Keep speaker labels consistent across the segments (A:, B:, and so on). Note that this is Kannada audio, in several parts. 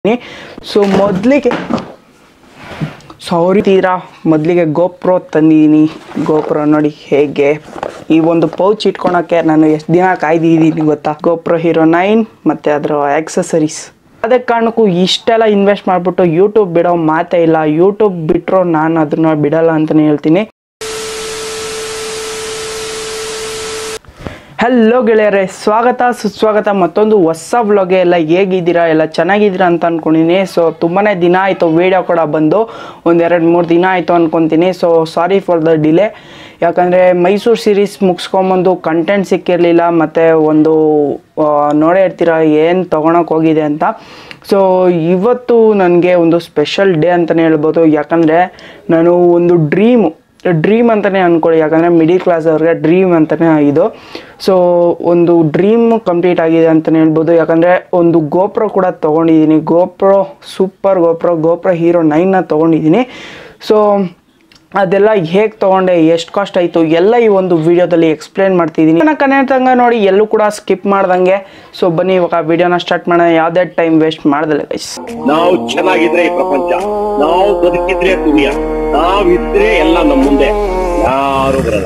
A: ಸೊ ಮೊದಲಿಗೆ ಸಾರಿ ತೀರಾ ಮೊದಲಿಗೆ ಗೋಪ್ರೋ ತಂದಿದ್ದೀನಿ ಗೋಪ್ರೋ ನೋಡಿ ಹೇಗೆ ಈ ಒಂದು ಪೌಚ್ ಇಟ್ಕೊಳಕ್ಕೆ ನಾನು ಎಷ್ಟು ದಿನ ಕಾಯ್ದಿದ್ದೀನಿ ಗೊತ್ತಾ ಗೋಪ್ರೋ ಹೀರೋ ನೈನ್ ಮತ್ತು ಅದರ ಆಕ್ಸಸರೀಸ್ ಅದಕ್ಕೆ ಕಾರಣಕ್ಕೂ ಇಷ್ಟೆಲ್ಲ ಇನ್ವೆಸ್ಟ್ ಮಾಡಿಬಿಟ್ಟು ಯೂಟ್ಯೂಬ್ ಬಿಡೋ ಮಾತೇ ಇಲ್ಲ ಯೂಟ್ಯೂಬ್ ಬಿಟ್ಟರು ನಾನು ಅದನ್ನ ಬಿಡಲ್ಲ ಅಂತಲೇ ಹೇಳ್ತೀನಿ ಹಲೋ ಗೆಳೆಯರೇ ಸ್ವಾಗತ ಸುಸ್ವಾಗತ ಮತ್ತೊಂದು ಹೊಸ ವ್ಲಾಗೆ ಎಲ್ಲ ಹೇಗಿದ್ದೀರಾ ಎಲ್ಲ ಚೆನ್ನಾಗಿದ್ದೀರಾ ಅಂತ ಅನ್ಕೊಂಡಿನಿ ಸೊ ತುಂಬಾ ದಿನ ಆಯಿತು ವೀಡಿಯೋ ಕೂಡ ಬಂದು ಒಂದೆರಡು ಮೂರು ದಿನ ಆಯಿತು ಅನ್ಕೊತೀನಿ so sorry for the delay ಯಾಕಂದರೆ ಮೈಸೂರು ಸೀರೀಸ್ ಮುಗಿಸ್ಕೊಂಬಂದು ಕಂಟೆಂಟ್ ಸಿಕ್ಕಿರಲಿಲ್ಲ ಮತ್ತು ಒಂದು ಆ, ನೋಡೇ ಇರ್ತೀರ ಏನು ತೊಗೊಳಕ್ಕೆ ಹೋಗಿದೆ ಅಂತ ಸೊ ಇವತ್ತು ನನಗೆ ಒಂದು ಸ್ಪೆಷಲ್ ಡೇ ಅಂತಲೇ ಹೇಳ್ಬೋದು ಯಾಕಂದರೆ ನಾನು ಒಂದು ಡ್ರೀಮು ಡ್ರೀಮ್ ಅಂತಲೇ ಅಂದ್ಕೊಳ್ಳಿ ಯಾಕಂದರೆ ಮಿಡಿಲ್ ಕ್ಲಾಸ್ ಅವ್ರಿಗೆ ಡ್ರೀಮ್ ಅಂತಲೇ ಇದು ಸೊ ಒಂದು ಡ್ರೀಮ್ ಕಂಪ್ಲೀಟ್ ಆಗಿದೆ ಅಂತಲೇ ಹೇಳ್ಬೋದು ಯಾಕಂದರೆ ಒಂದು ಗೋಪ್ರೋ ಕೂಡ ತೊಗೊಂಡಿದ್ದೀನಿ GoPro super GoPro GoPro hero ನೈನ್ನ ತೊಗೊಂಡಿದ್ದೀನಿ ಸೊ ಅದೆಲ್ಲ ಹೇಗೆ ತೊಗೊಂಡೆ ಎಷ್ಟು ಕಾಸ್ಟ್ ಆಯಿತು ಎಲ್ಲ ಈ ಒಂದು ವಿಡಿಯೋದಲ್ಲಿ ಎಕ್ಸ್ಪ್ಲೇನ್ ಮಾಡ್ತಿದ್ದೀನಿ ನನ್ನ ಕನ್ನಡ ನೋಡಿ ಎಲ್ಲೂ ಕೂಡ ಸ್ಕಿಪ್ ಮಾಡ್ದಂಗೆ ಸೊ ಬನ್ನಿ ಇವಾಗ ವಿಡಿಯೋನ ಸ್ಟಾರ್ಟ್ ಮಾಡೋಣ ಯಾವುದೇ ಟೈಮ್ ವೇಸ್ಟ್ ಮಾಡ್ದಲ್ಲ ಗೈಸ್
B: ನಾವು ಚೆನ್ನಾಗಿದ್ರೆ ಈ ಪ್ರಪಂಚ ನಾವು ಬದುಕಿದ್ರೆ ದುನಿಯಾ ನಾವಿದ್ರೆ ಎಲ್ಲ ನಮ್ಮ ಮುಂದೆ ಯಾರು ಬರಲ್ಲ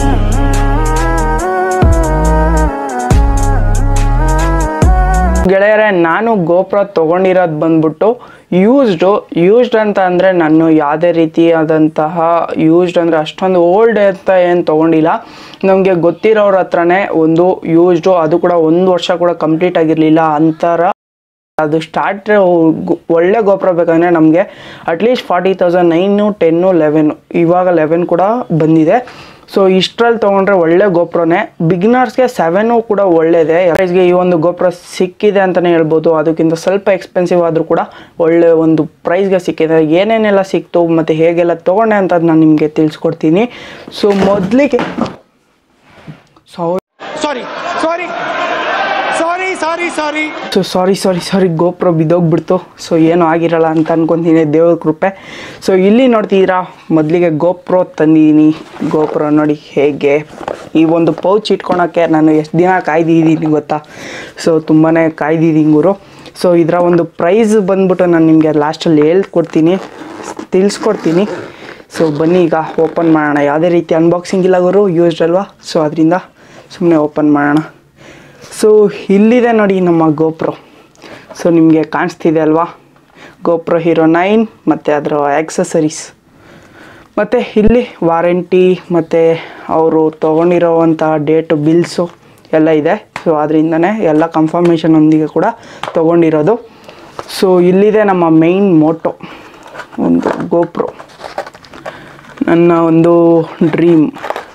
A: ಗೆಳೆಯರೇ ನಾನು ಗೋಪ್ರೋ ತೊಗೊಂಡಿರೋದು ಬಂದ್ಬಿಟ್ಟು ಯೂಸ್ಡು ಯೂಸ್ಡ್ ಅಂತ ಅಂದರೆ ನಾನು ಯಾವುದೇ ರೀತಿಯಾದಂತಹ ಯೂಸ್ಡ್ ಅಂದರೆ ಅಷ್ಟೊಂದು ಓಲ್ಡ್ ಅಂತ ಏನು ತೊಗೊಂಡಿಲ್ಲ ನಮಗೆ ಗೊತ್ತಿರೋರ ಹತ್ರನೇ ಒಂದು ಯೂಸ್ಡು ಅದು ಕೂಡ ಒಂದು ವರ್ಷ ಕೂಡ ಕಂಪ್ಲೀಟ್ ಆಗಿರಲಿಲ್ಲ ಅಂತರ ಅದು ಸ್ಟಾರ್ಟ್ ಒಳ್ಳೆ ಗೋಪುರ ಬೇಕಂದರೆ ನಮಗೆ at least forty thousand nine ten eleven ಇವಾಗ ಲೆವೆನ್ ಕೂಡ ಬಂದಿದೆ ಸೊ ಇಷ್ಟರಲ್ಲಿ ತೊಗೊಂಡ್ರೆ ಒಳ್ಳೆ ಗೋಪ್ರನೇ ಬಿಗಿನರ್ಸ್ಗೆ ಸೆವೆನು ಕೂಡ ಒಳ್ಳೇದೇ ಪ್ರೈಸ್ಗೆ ಈ ಒಂದು ಗೋಪ್ರ ಸಿಕ್ಕಿದೆ ಅಂತಲೇ ಹೇಳ್ಬೋದು ಅದಕ್ಕಿಂತ ಸ್ವಲ್ಪ ಎಕ್ಸ್ಪೆನ್ಸಿವ್ ಆದರೂ ಕೂಡ ಒಳ್ಳೆ ಒಂದು ಪ್ರೈಸ್ಗೆ ಸಿಕ್ಕಿದೆ ಏನೇನೆಲ್ಲ ಸಿಕ್ತು ಮತ್ತು ಹೇಗೆಲ್ಲ ತೊಗೊಂಡೆ ಅಂತ ನಾನು ನಿಮಗೆ ತಿಳಿಸ್ಕೊಡ್ತೀನಿ ಸೊ ಮೊದಲಿಗೆ so
C: sorry sorry sorry sorry sorry
A: so sorry sorry sorry GoPro ಬಿದ್ದೋಗ್ಬಿಡ್ತು ಸೊ ಏನೂ ಆಗಿರಲ್ಲ ಅಂತ ಅನ್ಕೊತೀನಿ ದೇವ್ರ ಕೃಪೆ ಸೊ ಇಲ್ಲಿ ನೋಡ್ತಿದ್ದೀರಾ ಮೊದಲಿಗೆ ಗೋಪ್ರೋ ತಂದಿದ್ದೀನಿ ಗೋಪ್ರೋ ನೋಡಿ ಹೇಗೆ ಈ ಒಂದು ಪೌಚ್ ಇಟ್ಕೊಳಕ್ಕೆ ನಾನು ಎಷ್ಟು ದಿನ ಕಾಯ್ದಿದ್ದೀನಿ ಗೊತ್ತಾ ಸೊ ತುಂಬಾ ಕಾಯ್ದಿದ್ದೀನಿ ಗುರು ಸೊ ಇದರ ಒಂದು ಪ್ರೈಸ್ ಬಂದ್ಬಿಟ್ಟು ನಾನು ನಿಮಗೆ ಲಾಸ್ಟಲ್ಲಿ ಹೇಳ್ಕೊಡ್ತೀನಿ ತಿಳಿಸ್ಕೊಡ್ತೀನಿ ಸೊ ಬನ್ನಿ ಈಗ ಓಪನ್ ಮಾಡೋಣ ಯಾವುದೇ ರೀತಿ ಅನ್ಬಾಕ್ಸಿಂಗ್ ಇಲ್ಲ ಗುರು ಯೂಸ್ಡ್ ಅಲ್ವಾ ಸೊ ಅದರಿಂದ ಸುಮ್ಮನೆ ಓಪನ್ ಮಾಡೋಣ ಸೊ ಇಲ್ಲಿದೆ ನೋಡಿ ನಮ್ಮ ಗೋಪ್ರೋ ಸೊ ನಿಮಗೆ ಕಾಣಿಸ್ತಿದೆ ಅಲ್ವಾ ಗೋಪ್ರೋ ಹೀರೋ ನೈನ್ ಮತ್ತು ಅದರ ಆಕ್ಸಸರೀಸ್ ಮತ್ತು ಇಲ್ಲಿ ವಾರಂಟಿ ಮತ್ತು ಅವರು ತೊಗೊಂಡಿರೋವಂಥ ಡೇಟು ಬಿಲ್ಸು ಎಲ್ಲ ಇದೆ ಸೊ ಅದರಿಂದನೇ ಎಲ್ಲ ಕನ್ಫರ್ಮೇಷನ್ ಒಂದಿಗೆ ಕೂಡ ತೊಗೊಂಡಿರೋದು ಸೊ ಇಲ್ಲಿದೆ ನಮ್ಮ ಮೇಯ್ನ್ ಮೋಟೋ ಒಂದು ಗೋಪ್ರೋ ನನ್ನ ಒಂದು ಡ್ರೀಮ್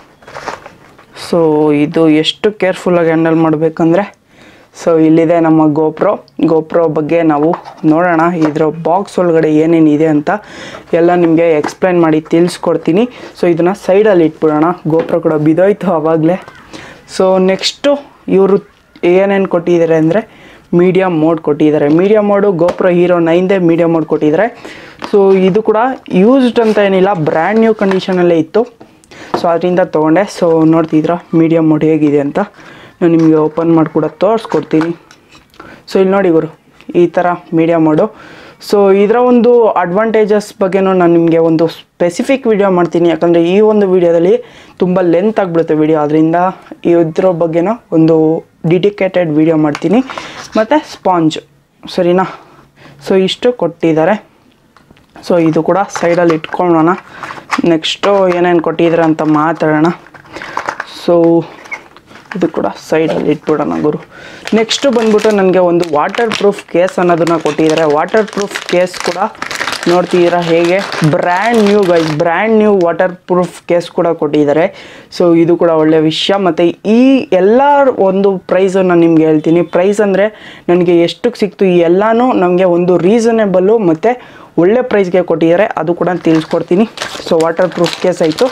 A: ಸೊ ಇದು ಎಷ್ಟು ಕೇರ್ಫುಲ್ಲಾಗಿ ಹ್ಯಾಂಡಲ್ ಮಾಡಬೇಕಂದ್ರೆ ಸೊ ಇಲ್ಲಿದೆ ನಮ್ಮ ಗೋಪ್ರೋ ಗೋಪ್ರೋ ಬಗ್ಗೆ ನಾವು ನೋಡೋಣ ಇದರ ಬಾಕ್ಸ್ ಒಳಗಡೆ ಏನೇನಿದೆ ಅಂತ ಎಲ್ಲ ನಿಮಗೆ ಎಕ್ಸ್ಪ್ಲೈನ್ ಮಾಡಿ ತಿಳಿಸ್ಕೊಡ್ತೀನಿ ಸೊ ಇದನ್ನು ಸೈಡಲ್ಲಿ ಇಟ್ಬಿಡೋಣ ಗೋಪ್ರೋ ಕೂಡ ಬಿದ್ದೋಯ್ತು ಆವಾಗಲೇ ಸೊ ನೆಕ್ಸ್ಟು ಇವರು ಏನೇನು ಕೊಟ್ಟಿದ್ದಾರೆ ಅಂದರೆ ಮೀಡಿಯಮ್ ಮೋಡ್ ಕೊಟ್ಟಿದ್ದಾರೆ ಮೀಡಿಯಮ್ ಮೋಡು ಗೋಪ್ರೋ ಹೀರೋ ನೈನ್ದೇ ಮೀಡಿಯಮ್ ಮೋಡ್ ಕೊಟ್ಟಿದ್ದಾರೆ ಸೊ ಇದು ಕೂಡ ಯೂಸ್ಡ್ ಅಂತ ಏನಿಲ್ಲ ಬ್ರ್ಯಾಂಡ್ ನ್ಯೂ ಕಂಡೀಷನಲ್ಲೇ ಇತ್ತು ಸೊ ಅದರಿಂದ ತೊಗೊಂಡೆ ಸೊ ನೋಡ್ತಿದ್ರ ಮೀಡಿಯಮ್ ಮೋಡ್ ಹೇಗಿದೆ ಅಂತ ನಾನು ನಿಮಗೆ ಓಪನ್ ಮಾಡಿ ಕೂಡ ತೋರಿಸ್ಕೊಡ್ತೀನಿ ಸೊ ಇಲ್ಲಿ ನೋಡಿ ಗುರು ಈ ಥರ ಮೀಡಿಯಮ್ ಮೋಡು ಸೊ ಇದರ ಒಂದು ಅಡ್ವಾಂಟೇಜಸ್ ಬಗ್ಗೆನೂ ನಾನು ನಿಮಗೆ ಒಂದು ಸ್ಪೆಸಿಫಿಕ್ ವಿಡಿಯೋ ಮಾಡ್ತೀನಿ ಯಾಕಂದರೆ ಈ ಒಂದು ವಿಡಿಯೋದಲ್ಲಿ ತುಂಬ ಲೆಂತ್ ಆಗಿಬಿಡುತ್ತೆ ವಿಡಿಯೋ ಅದರಿಂದ ಇದ್ರ ಬಗ್ಗೆನೂ ಒಂದು ಡಿಡಿಕೇಟೆಡ್ ವಿಡಿಯೋ ಮಾಡ್ತೀನಿ ಮತ್ತು ಸ್ಪಾಂಜ್ ಸರಿನಾ ಸೊ ಇಷ್ಟು ಕೊಟ್ಟಿದ್ದಾರೆ ಸೊ ಇದು ಕೂಡ ಸೈಡಲ್ಲಿ ಇಟ್ಕೊಳ್ಳೋಣ ನೆಕ್ಸ್ಟು ಏನೇನು ಕೊಟ್ಟಿದ್ದಾರೆ ಅಂತ ಮಾತಾಡೋಣ ಸೊ ಇದು ಕೂಡ ಸೈಡಲ್ಲಿ ಇಟ್ಬಿಡೋಣ ಗುರು ನೆಕ್ಸ್ಟು ಬಂದ್ಬಿಟ್ಟು ನನಗೆ ಒಂದು ವಾಟರ್ ಪ್ರೂಫ್ ಕೇಸ್ ಅನ್ನೋದನ್ನು ಕೊಟ್ಟಿದ್ದಾರೆ ವಾಟರ್ ಪ್ರೂಫ್ ಕೇಸ್ ಕೂಡ ನೋಡ್ತಿದ್ದೀರಾ ಹೇಗೆ brand new guys brand new waterproof case ಕೂಡ ಕೊಟ್ಟಿದ್ದಾರೆ ಸೊ ಇದು ಕೂಡ ಒಳ್ಳೆಯ ವಿಷಯ ಮತ್ತು ಈ ಎಲ್ಲ ಒಂದು ಪ್ರೈಸು ನಾನು ನಿಮ್ಗೆ ಹೇಳ್ತೀನಿ ಪ್ರೈಸ್ ಅಂದರೆ ನನಗೆ ಎಷ್ಟಕ್ಕೆ ಸಿಕ್ತು ಈ ಎಲ್ಲನೂ ನಮಗೆ ಒಂದು ರೀಸನೇಬಲ್ಲು ಮತ್ತು ಒಳ್ಳೆ ಪ್ರೈಸ್ಗೆ ಕೊಟ್ಟಿದ್ದಾರೆ ಅದು ಕೂಡ ತಿಳಿಸ್ಕೊಡ್ತೀನಿ ಸೊ ವಾಟರ್ ಪ್ರೂಫ್ ಕೇಸ್ ಆಯಿತು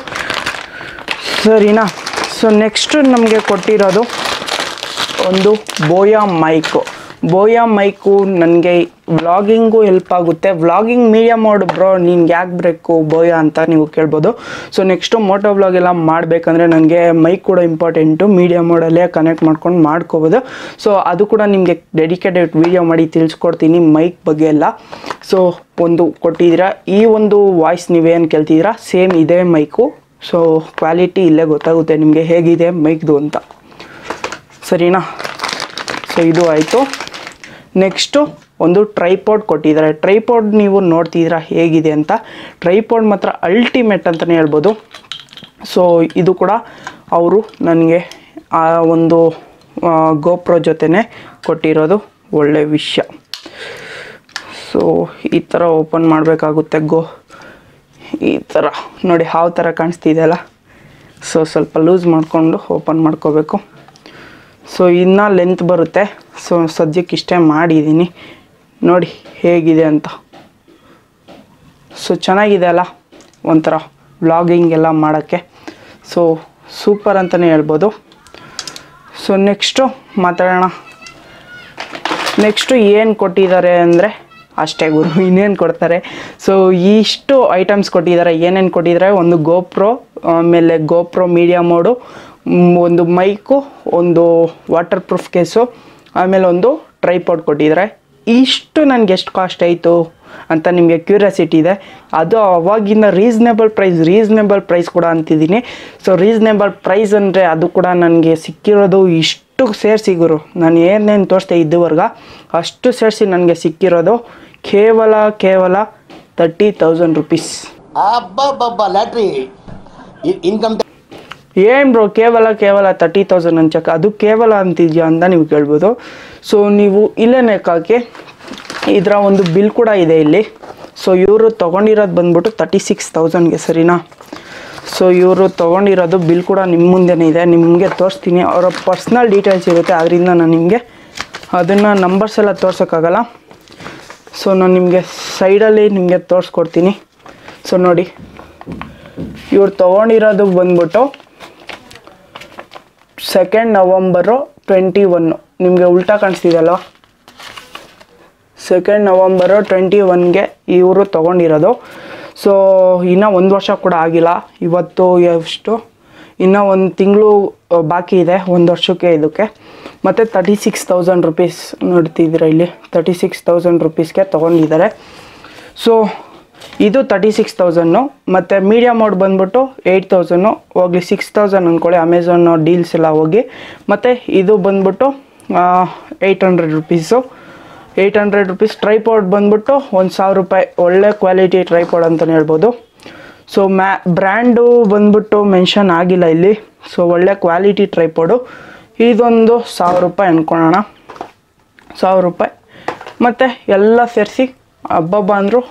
A: ಸರಿನಾ ಸೊ ನೆಕ್ಸ್ಟ್ ನಮಗೆ ಕೊಟ್ಟಿರೋದು ಒಂದು ಬೋಯಾ ಮೈಕು ಬೋಯಾ ಮೈಕು ನನಗೆ ವ್ಲಾಗಿಂಗು ಹೆಲ್ಪ್ ಆಗುತ್ತೆ ವ್ಲಾಗಿಂಗ್ ಮೀಡಿಯಾ ಮೋಡ್ ಬ್ರೋ ನಿನ್ಗೆ ಯಾಕೆ ಬೇಕು ಬೋಯಾ ಅಂತ ನೀವು ಕೇಳ್ಬೋದು ಸೊ ನೆಕ್ಸ್ಟು ಮೋಟೋ ವ್ಲಾಗ್ ಎಲ್ಲ ಮಾಡಬೇಕಂದ್ರೆ ನನಗೆ ಮೈಕ್ ಕೂಡ ಇಂಪಾರ್ಟೆಂಟು ಮೀಡಿಯಾ ಮೋಡಲ್ಲೇ ಕನೆಕ್ಟ್ ಮಾಡ್ಕೊಂಡು ಮಾಡ್ಕೋಬೋದು ಸೊ ಅದು ಕೂಡ ನಿಮಗೆ ಡೆಡಿಕೇಟೆಡ್ ವೀಡಿಯೋ ಮಾಡಿ ತಿಳಿಸ್ಕೊಡ್ತೀನಿ ಮೈಕ್ ಬಗ್ಗೆ ಎಲ್ಲ ಸೊ ಒಂದು ಕೊಟ್ಟಿದ್ದೀರಾ ಈ ಒಂದು ವಾಯ್ಸ್ ನೀವೇನು ಕೇಳ್ತಿದ್ದೀರಾ ಸೇಮ್ ಇದೇ ಮೈಕು ಸೊ ಕ್ವಾಲಿಟಿ ಇಲ್ಲೇ ಗೊತ್ತಾಗುತ್ತೆ ನಿಮಗೆ ಹೇಗಿದೆ ಮೈಕ್ದು ಅಂತ ಸರಿನಾ ಸೊ ಇದು ಆಯಿತು ನೆಕ್ಸ್ಟು ಒಂದು ಟ್ರೈಪಾಡ್ ಕೊಟ್ಟಿದ್ದಾರೆ ಟ್ರೈಪಾಡ್ ನೀವು ನೋಡ್ತಿದ್ದೀರಾ ಹೇಗಿದೆ ಅಂತ ಟ್ರೈಪಾಡ್ ಮಾತ್ರ ಅಲ್ಟಿಮೇಟ್ ಅಂತಲೇ ಹೇಳ್ಬೋದು ಸೊ ಇದು ಕೂಡ ಅವರು ನನಗೆ ಆ ಒಂದು ಗೋಪ್ರೋ ಜೊತೆನೇ ಕೊಟ್ಟಿರೋದು ಒಳ್ಳೆ ವಿಷಯ ಸೊ ಈ ಥರ ಓಪನ್ ಮಾಡಬೇಕಾಗುತ್ತೆ ಗೋ ಈ ಥರ ನೋಡಿ ಯಾವ ಥರ ಕಾಣಿಸ್ತಿದೆಯಲ್ಲ ಸೊ ಸ್ವಲ್ಪ ಲೂಸ್ ಮಾಡಿಕೊಂಡು ಓಪನ್ ಮಾಡ್ಕೋಬೇಕು ಸೊ ಇನ್ನೂ ಲೆಂತ್ ಬರುತ್ತೆ ಸೊ ಸದ್ಯಕ್ಕೆ ಇಷ್ಟೇ ಮಾಡಿದ್ದೀನಿ ನೋಡಿ ಹೇಗಿದೆ ಅಂತ ಸೊ ಚೆನ್ನಾಗಿದೆ ಅಲ್ಲ ಒಂಥರ ವ್ಲಾಗಿಂಗ್ ಎಲ್ಲ ಮಾಡೋಕ್ಕೆ ಸೊ ಸೂಪರ್ ಅಂತಲೇ ಹೇಳ್ಬೋದು ಸೊ ನೆಕ್ಸ್ಟು ಮಾತಾಡೋಣ ನೆಕ್ಸ್ಟು ಏನು ಕೊಟ್ಟಿದ್ದಾರೆ ಅಂದರೆ ಅಷ್ಟೇ ಗುರು ಇನ್ನೇನು ಕೊಡ್ತಾರೆ ಸೊ ಇಷ್ಟು ಐಟಮ್ಸ್ ಕೊಟ್ಟಿದ್ದಾರೆ ಏನೇನು ಕೊಟ್ಟಿದ್ದಾರೆ ಒಂದು ಗೋಪ್ರೋ ಆಮೇಲೆ ಗೋಪ್ರೋ ಮೀಡಿಯಾ ಮೋಡು ಮ್, ಒಂದು ಮೈಕು ಒಂದು ವಾಟರ್ ಪ್ರೂಫ್ ಕೇಸು ಆಮೇಲೆ ಒಂದು ಟ್ರೈಪಾಡ್ ಕೊಟ್ಟಿದ್ದಾರೆ ಇಷ್ಟು ನನಗೆ ಎಷ್ಟು ಕಾಸ್ಟ್ ಆಯಿತು ಅಂತ ನಿಮಗೆ ಕ್ಯೂರಿಯಾಸಿಟಿ ಇದೆ ಅದು ಅವಾಗಿಂದ ರೀಸ್ನೇಬಲ್ ಪ್ರೈಸ್ ರೀಸ್ನೇಬಲ್ ಪ್ರೈಸ್ ಕೂಡ ಅಂತಿದ್ದೀನಿ ಸೊ ರೀಸ್ನೇಬಲ್ ಪ್ರೈಸ್ ಅಂದರೆ ಅದು ಕೂಡ ನನಗೆ ಸಿಕ್ಕಿರೋದು ಇಷ್ಟು ಸೇರಿಸಿ ಗುರು ನಾನು ಏನೇನು ತೋರಿಸ್ದೆ ಇದುವರೆಗ ಅಷ್ಟು ಸೇರಿಸಿ ನನಗೆ ಸಿಕ್ಕಿರೋದು ಕೇವಲ ಕೇವಲ ತರ್ಟಿ ತೌಸಂಡ್ ರುಪೀಸ್
D: ಅಬ್ಬಬ್ಬಬ್ಬ ಲ್ಯಾಟ್ರಿ ಇನ್ಕಮ್
A: ಏನು ಬ್ರೋ ಕೇವಲ ಕೇವಲ ತರ್ಟಿ ತೌಸಂಡ್ ಅಂಚಕ ಅದು ಕೇವಲ ಅಂತಿದ್ಯಾ ಅಂತ ನೀವು ಕೇಳ್ಬೋದು ಸೊ ನೀವು ಇಲ್ಲೇ ನೆಕ್ಕಾಕಿ ಇದರ ಒಂದು ಬಿಲ್ ಕೂಡ ಇದೆ ಇಲ್ಲಿ ಸೊ ಇವರು ತೊಗೊಂಡಿರೋದು ಬಂದ್ಬಿಟ್ಟು ತರ್ಟಿ ಸಿಕ್ಸ್ ತೌಸಂಡ್ಗೆ ಸರಿನಾ ಸೊ ಇವರು ತೊಗೊಂಡಿರೋದು ಬಿಲ್ ಕೂಡ ನಿಮ್ಮ ಮುಂದೆನೇ ಇದೆ ನಿಮಗೆ ತೋರಿಸ್ತೀನಿ ಅವರ ಪರ್ಸ್ನಲ್ ಡೀಟೇಲ್ಸ್ ಇರುತ್ತೆ ಅದರಿಂದ ನಾನು ನಿಮಗೆ ಅದನ್ನು ನಂಬರ್ಸ್ ಎಲ್ಲ ತೋರ್ಸೋಕ್ಕಾಗಲ್ಲ ಸೊ ನಾನು ನಿಮಗೆ ಸೈಡಲ್ಲಿ ನಿಮಗೆ ತೋರಿಸ್ಕೊಡ್ತೀನಿ ಸೊ ನೋಡಿ ಇವ್ರು ತೊಗೊಂಡಿರೋದು ಬಂದ್ಬಿಟ್ಟು ಸೆಕೆಂಡ್ ನವಂಬರು ಟ್ವೆಂಟಿ ಒನ್ನು ನಿಮಗೆ ಉಲ್ಟಾ ಕಾಣಿಸ್ತಿದೆಯಲ್ವ ಸೆಕೆಂಡ್ ನವಂಬರು ಟ್ವೆಂಟಿ ಒನ್ಗೆ ಇವರು ತೊಗೊಂಡಿರೋದು ಸೊ ಇನ್ನೂ ಒಂದು ವರ್ಷ ಕೂಡ ಆಗಿಲ್ಲ ಇವತ್ತು ಎಷ್ಟು ಇನ್ನೂ ಒಂದು ತಿಂಗಳು ಬಾಕಿ ಇದೆ ಒಂದು ವರ್ಷಕ್ಕೆ ಇದಕ್ಕೆ ಮತ್ತು ತರ್ಟಿ ಸಿಕ್ಸ್ ತೌಸಂಡ್ ರುಪೀಸ್ ನೋಡ್ತಿದ್ದೀರಾ ಇಲ್ಲಿ ತರ್ಟಿ ಸಿಕ್ಸ್ ತೌಸಂಡ್ ರುಪೀಸ್ಗೆ ತೊಗೊಂಡಿದ್ದಾರೆ ಸೊ ಇದು ತರ್ಟಿ ಸಿಕ್ಸ್ ತೌಸಂಡು ಮತ್ತು ಮೀಡಿಯಾ ಮೋಡ್ ಬಂದ್ಬಿಟ್ಟು ಏಯ್ಟ್ ತೌಸಂಡು ಹೋಗ್ಲಿ ಸಿಕ್ಸ್ ತೌಸಂಡ್ ಅಂದ್ಕೊಳ್ಳಿ ಅಮೆಝಾನ್ ಡೀಲ್ಸ್ ಎಲ್ಲ ಹೋಗಿ ಮತ್ತು ಇದು ಬಂದ್ಬಿಟ್ಟು eight hundred rupees eight hundred rupees tripod ಬಂದ್ಬಿಟ್ಟು ಒಂದು ಸಾವಿರ ರೂಪಾಯಿ ಒಳ್ಳೆ ಕ್ವಾಲಿಟಿ ಟ್ರೈಪಾಡ್ ಅಂತಲೇ ಹೇಳ್ಬೋದು ಸೊ ಮ್ಯಾ ಬ್ರ್ಯಾಂಡು ಬಂದ್ಬಿಟ್ಟು ಮೆನ್ಷನ್ ಆಗಿಲ್ಲ ಇಲ್ಲಿ ಸೊ ಒಳ್ಳೆ ಕ್ವಾಲಿಟಿ ಟ್ರೈಪಾಡು ಇದೊಂದು ಸಾವಿರ ರೂಪಾಯಿ ಅಂದ್ಕೊಳ್ಳೋಣ ಸಾವಿರ ರೂಪಾಯಿ ಮತ್ತು ಎಲ್ಲ ಸೇರಿಸಿ ಹಬ್ಬಬ್ಬ ಅಂದರು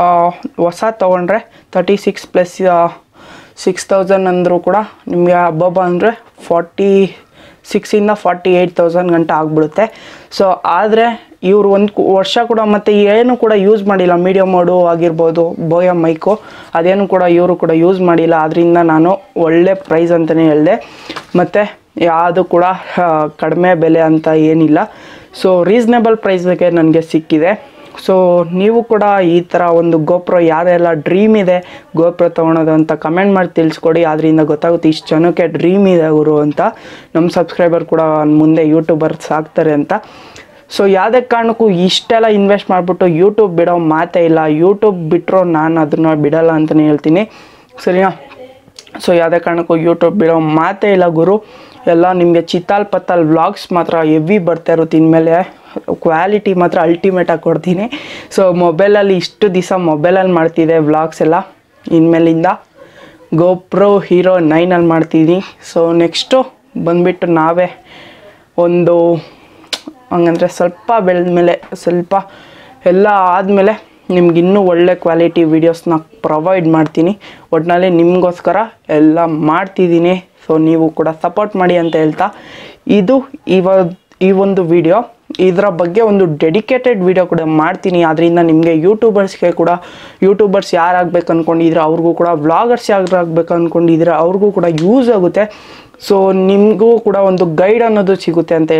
A: ಹೊಸ ತೊಗೊಂಡ್ರೆ thirty six plus six thousand ಅಂದರೂ ಕೂಡ ನಿಮಗೆ ಹಬ್ಬಬ್ಬ ಅಂದರೆ ಫಾರ್ಟಿ ಸಿಕ್ಸಿಂದ ಫಾರ್ಟಿ ಏಯ್ಟ್ ತೌಸಂಡ್ ಗಂಟೆ ಆಗಿಬಿಡುತ್ತೆ ಸೊ ಆದರೆ ಇವರು ಒಂದು ವರ್ಷ ಕೂಡ ಮತ್ತು ಏನು ಕೂಡ ಯೂಸ್ ಮಾಡಿಲ್ಲ ಮೀಡಿಯಮ್ ಮೋಡು ಆಗಿರ್ಬೋದು ಬೋಯ ಮೈಕು ಅದೇನು ಕೂಡ ಇವರು ಕೂಡ ಯೂಸ್ ಮಾಡಿಲ್ಲ ಅದರಿಂದ ನಾನು ಒಳ್ಳೆ ಪ್ರೈಸ್ ಅಂತಲೇ ಹೇಳಿದೆ ಮತ್ತು ಯಾವುದು ಕೂಡ ಆ, ಕಡಿಮೆ ಬೆಲೆ ಅಂತ ಏನಿಲ್ಲ ಸೊ ರೀಸ್ನೇಬಲ್ ಪ್ರೈಸ್ಗೆ ನನಗೆ ಸಿಕ್ಕಿದೆ ಸೊ ನೀವು ಕೂಡ ಈ ಥರ ಒಂದು ಗೋಪ್ರೋ ಯಾರೆಲ್ಲ ಡ್ರೀಮ್ ಇದೆ ಗೋಪ್ರೋ ತೊಗೊಳೋದು ಅಂತ ಕಮೆಂಟ್ ಮಾಡಿ ತಿಳಿಸ್ಕೊಡಿ ಅದರಿಂದ ಗೊತ್ತಾಗುತ್ತೆ ಇಷ್ಟು ಜನಕ್ಕೆ ಡ್ರೀಮ್ ಇದೆ ಅವರು ಅಂತ ನಮ್ಮ ಸಬ್ಸ್ಕ್ರೈಬರ್ ಕೂಡ ಮುಂದೆ ಯೂಟ್ಯೂಬರ್ಸ್ ಆಗ್ತಾರೆ ಅಂತ ಸೊ ಯಾವುದೇ ಕಾರಣಕ್ಕೂ ಇಷ್ಟೆಲ್ಲ ಇನ್ವೆಸ್ಟ್ ಮಾಡಿಬಿಟ್ಟು ಯೂಟ್ಯೂಬ್ ಬಿಡೋ ಮಾತೇ ಇಲ್ಲ ಯೂಟ್ಯೂಬ್ ಬಿಟ್ಟರು ನಾನು ಅದನ್ನ ಬಿಡಲ್ಲ ಅಂತಲೇ ಹೇಳ್ತೀನಿ ಸರಿನಾ ಸೊ ಯಾವುದೇ ಕಾರಣಕ್ಕೂ ಯೂಟ್ಯೂಬ್ ಬಿಡೋ ಮಾತೇ ಇಲ್ಲ ಗುರು ಎಲ್ಲ ನಿಮಗೆ ಚಿತ್ತಾಲ್ ಪತ್ತಾಲ್ ವ್ಲಾಗ್ಸ್ ಮಾತ್ರ ಹೆವಿ ಬರ್ತಾ ಇರುತ್ತೆ ಇನ್ಮೇಲೆ ಕ್ವಾಲಿಟಿ ಮಾತ್ರ ಅಲ್ಟಿಮೇಟಾಗಿ ಕೊಡ್ತೀನಿ ಸೊ ಮೊಬೈಲಲ್ಲಿ ಇಷ್ಟು ದಿವಸ ಮೊಬೈಲಲ್ಲಿ ಮಾಡ್ತಿದ್ದೆ ವ್ಲಾಗ್ಸ್ ಎಲ್ಲ ಇನ್ಮೇಲಿಂದ ಗೋಪ್ರೋ ಹೀರೋ ನೈನಲ್ಲಿ ಮಾಡ್ತಿದ್ದೀನಿ ಸೊ ನೆಕ್ಸ್ಟು ಬಂದುಬಿಟ್ಟು ನಾವೇ ಒಂದು ಹಂಗಂದ್ರೆ ಸ್ವಲ್ಪ ಬೆಳೆದ ಮೇಲೆ ಸ್ವಲ್ಪ ಎಲ್ಲ ಆದಮೇಲೆ ನಿಮ್ಗೆ ಇನ್ನೂ ಒಳ್ಳೆ ಕ್ವಾಲಿಟಿ ವೀಡಿಯೋಸ್ನ ಪ್ರೊವೈಡ್ ಮಾಡ್ತೀನಿ ಒಟ್ಟಿನಲ್ಲಿ ನಿಮಗೋಸ್ಕರ ಎಲ್ಲ ಮಾಡ್ತಿದ್ದೀನಿ ಸೊ ನೀವು ಕೂಡ ಸಪೋರ್ಟ್ ಮಾಡಿ ಅಂತ ಹೇಳ್ತಾ ಇದು ಇವ ಈ ಒಂದು ವಿಡಿಯೋ ಇದರ ಬಗ್ಗೆ ಒಂದು ಡೆಡಿಕೇಟೆಡ್ ವಿಡಿಯೋ ಕೂಡ ಮಾಡ್ತೀನಿ ಅದರಿಂದ ನಿಮಗೆ ಯೂಟ್ಯೂಬರ್ಸ್ಗೆ ಕೂಡ ಯೂಟ್ಯೂಬರ್ಸ್ ಯಾರಾಗಬೇಕು ಅಂದ್ಕೊಂಡಿದ್ರೆ ಅವ್ರಿಗೂ ಕೂಡ ವ್ಲಾಗರ್ಸ್ ಯಾರಾಗಬೇಕು ಅಂದ್ಕೊಂಡಿದ್ರೆ ಅವ್ರಿಗೂ ಕೂಡ ಯೂಸ್ ಆಗುತ್ತೆ ಸೊ ನಿಮಗೂ ಕೂಡ ಒಂದು ಗೈಡ್ ಅನ್ನೋದು ಸಿಗುತ್ತೆ ಅಂತ ಹೇಳ್ತಾ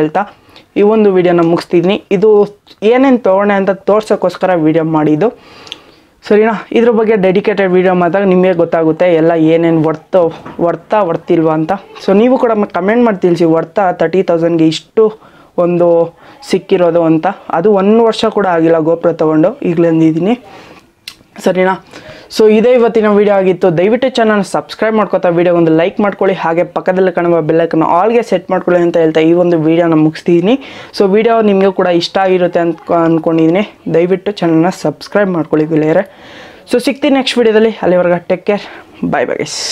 A: ಈ ಒಂದು ವಿಡಿಯೋನ ಮುಗಿಸ್ತಿದ್ದೀನಿ ಇದು ಏನೇನು ತೊಗೊಂಡೆ ಅಂತ ತೋರ್ಸೋಕ್ಕೋಸ್ಕರ ವಿಡಿಯೋ ಮಾಡಿದ್ದು ಸರಿನಾ ಇದ್ರ ಬಗ್ಗೆ ಡೆಡಿಕೇಟೆಡ್ ವಿಡಿಯೋ ಮಾಡಿದಾಗ ನಿಮಗೆ ಗೊತ್ತಾಗುತ್ತೆ ಎಲ್ಲ ಏನೇನು ವರ್ತ್ ವರ್ತಾ ವರ್ತಿಲ್ವಾ ಅಂತ ಸೊ ನೀವು ಕೂಡ ಕಮೆಂಟ್ ಮಾಡಿ ತಿಳಿಸಿ ವರ್ತಾ ತರ್ಟಿ ತೌಸಂಡ್ಗೆ ಇಷ್ಟು ಒಂದು ಸಿಕ್ಕಿರೋದು ಅಂತ ಅದು ಒಂದು ವರ್ಷ ಕೂಡ ಆಗಿಲ್ಲ ಗೋಪುರ ತೊಗೊಂಡು ಈಗಲಂದಿದ್ದೀನಿ ಸರಿನಾ ಸೊ ಇದೇ ಇವತ್ತಿನ ವಿಡಿಯೋ ಆಗಿತ್ತು ದಯವಿಟ್ಟು ಚಾನಲ್ ಸಬ್ಸ್ಕ್ರೈಬ್ ಮಾಡ್ಕೊತಾ ವಿಡಿಯೋ ಒಂದು ಲೈಕ್ ಮಾಡ್ಕೊಳ್ಳಿ ಹಾಗೆ ಪಕ್ಕದಲ್ಲಿ ಕಾಣುವ ಬೆಲ್ಲೈಕನ್ನು ಆಲ್ಗೆ ಸೆಟ್ ಮಾಡ್ಕೊಳ್ಳಿ ಅಂತ ಹೇಳ್ತಾ ಈ ಒಂದು ವಿಡಿಯೋನ ಮುಗಿಸ್ತಿದ್ದೀನಿ ಸೊ ವಿಡಿಯೋ ನಿಮಗೂ ಕೂಡ ಇಷ್ಟ ಆಗಿರುತ್ತೆ ಅಂತ ಅಂದ್ಕೊಂಡಿದ್ದೀನಿ ದಯವಿಟ್ಟು ಚಾನಲ್ನ ಸಬ್ಸ್ಕ್ರೈಬ್ ಮಾಡ್ಕೊಳ್ಳಿ ಗೆಳೆಯರೆ ಸೊ ಸಿಗ್ತೀನಿ ನೆಕ್ಸ್ಟ್ ವಿಡಿಯೋದಲ್ಲಿ ಅಲ್ಲಿವರೆಗೆ ಟೇಕ್ ಕೇರ್ ಬಾಯ್ ಬಾಯ್